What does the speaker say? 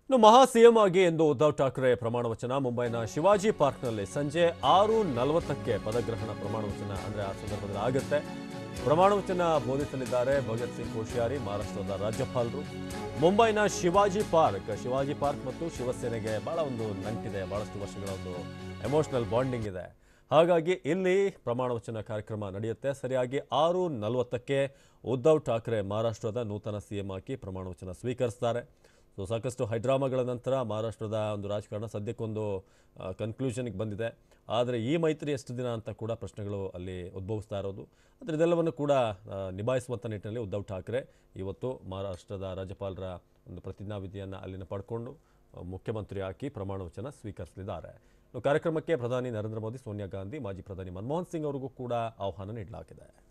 ಇನ್ನು ಮಹಾ ಸಿಎಂ ಆಗಿ ಎಂದು ಉದ್ಧವ್ ಠಾಕ್ರೆ ಪ್ರಮಾಣ ವಚನ ಮುಂಬೈನ ಶಿವಾಜಿ ಪಾರ್ಕ್ನಲ್ಲಿ ಸಂಜೆ ಆರು ನಲವತ್ತಕ್ಕೆ ಪದಗ್ರಹಣ ಪ್ರಮಾಣ ವಚನ ಅಂದ್ರೆ ಆ ಸಂದರ್ಭದಲ್ಲಿ ಆಗುತ್ತೆ ಪ್ರಮಾಣ ವಚನ ಬೋಧಿಸಲಿದ್ದಾರೆ ಭಗತ್ ಸಿಂಗ್ ಕೋಶ್ಯಾರಿ ಮಹಾರಾಷ್ಟ್ರದ ರಾಜ್ಯಪಾಲರು ಮುಂಬೈನ ಶಿವಾಜಿ ಪಾರ್ಕ್ ಶಿವಾಜಿ ಪಾರ್ಕ್ ಮತ್ತು ಶಿವಸೇನೆಗೆ ಬಹಳ ಒಂದು ನಂಟಿದೆ ಬಹಳಷ್ಟು ವರ್ಷಗಳ ಒಂದು ಎಮೋಷನಲ್ ಬಾಂಡಿಂಗ್ ಇದೆ ಹಾಗಾಗಿ ಇಲ್ಲಿ ಪ್ರಮಾಣ ವಚನ ಕಾರ್ಯಕ್ರಮ ನಡೆಯುತ್ತೆ ಸರಿಯಾಗಿ ಆರು ನಲವತ್ತಕ್ಕೆ ಉದ್ಧವ್ ಠಾಕ್ರೆ ಮಹಾರಾಷ್ಟ್ರದ ನೂತನ ಸಿಎಂ ಆಗಿ ಪ್ರಮಾಣ ವಚನ ಸ್ವೀಕರಿಸ್ತಾರೆ ಸೊ ಸಾಕಷ್ಟು ಹೈಡ್ರಾಮಾಗಳ ನಂತರ ಮಹಾರಾಷ್ಟ್ರದ ಒಂದು ರಾಜಕಾರಣ ಸದ್ಯಕ್ಕೊಂದು ಕನ್ಕ್ಲೂಷನ್ಗೆ ಬಂದಿದೆ ಆದರೆ ಈ ಮೈತ್ರಿ ಎಷ್ಟು ದಿನ ಅಂತ ಕೂಡ ಪ್ರಶ್ನೆಗಳು ಅಲ್ಲಿ ಉದ್ಭವಿಸ್ತಾ ಇರೋದು ಆದರೆ ಇದೆಲ್ಲವನ್ನು ಕೂಡ ಆ, ನಿಭಾಯಿಸುವಂಥ ನಿಟ್ಟಿನಲ್ಲಿ ಉದ್ಧವ್ ಠಾಕ್ರೆ ಇವತ್ತು ಮಹಾರಾಷ್ಟ್ರದ ರಾಜ್ಯಪಾಲರ ಒಂದು ಪ್ರತಿಜ್ಞಾವಿಧಿಯನ್ನು ಅಲ್ಲಿನ ಪಡ್ಕೊಂಡು ಆ, ಮುಖ್ಯಮಂತ್ರಿ ಹಾಕಿ ಪ್ರಮಾಣ ವಚನ ಸ್ವೀಕರಿಸಲಿದ್ದಾರೆ ಇನ್ನು ಕಾರ್ಯಕ್ರಮಕ್ಕೆ ಪ್ರಧಾನಿ ನರೇಂದ್ರ ಮೋದಿ ಸೋನಿಯಾ ಗಾಂಧಿ ಮಾಜಿ ಪ್ರಧಾನಿ ಮನಮೋಹನ್ ಸಿಂಗ್ ಅವರಿಗೂ ಕೂಡ ಆಹ್ವಾನ ನೀಡಲಾಗಿದೆ